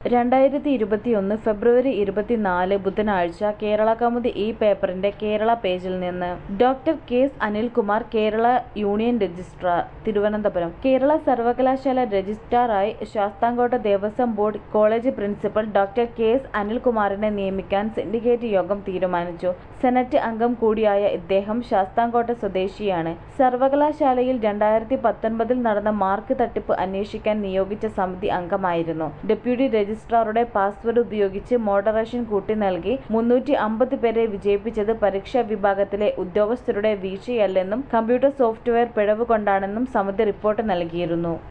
രണ്ടായിരത്തി ഇരുപത്തിയൊന്ന് ഫെബ്രുവരി ഇരുപത്തിനാല് ബുധനാഴ്ച കേരളകൗമുദി ഈ പേപ്പറിന്റെ കേരള പേജിൽ നിന്ന് doctor K S Anilkumar Kerala union registrar Thiruvananthapuram Kerala സർവകലാശാല രജിസ്ട്രാറായി Sasthamkotta Devaswom board college principal doctor K S അനിൽകുമാറിനെ നിയമിക്കാൻ സിൻഡിക്കേറ്റ് യോഗം തീരുമാനിച്ചു സെനറ്റ് അംഗം കൂടിയായ ഇദ്ദേഹം ശാസ്താംകോട്ട സ്വദേശിയാണ് സർവകലാശാലയിൽ രണ്ടായിരത്തി പത്തൊൻപതിൽ നടന്ന മാർക്ക് തട്ടിപ്പ് അന്വേഷിക്കാൻ നിയോഗിച്ച സമിതി അംഗമായിരുന്നു ഡെപ്യൂട്ടി രജിസ്ട്രാറുടെ പാസ്വേഡ് ഉപയോഗിച്ച് മോഡറേഷൻ കൂട്ടി നൽകി മുന്നൂറ്റി അമ്പത് പേരെ വിജയിപ്പിച്ചത് പരീക്ഷാ വിഭാഗത്തിലെ ഉദ്യോഗസ്ഥരുടെ വീഴ്ചയല്ലെന്നും കമ്പ്യൂട്ടർ സോഫ്റ്റ്വെയർ പിഴവ് കൊണ്ടാണെന്നും സമിതി റിപ്പോർട്ട് നൽകിയിരുന്നു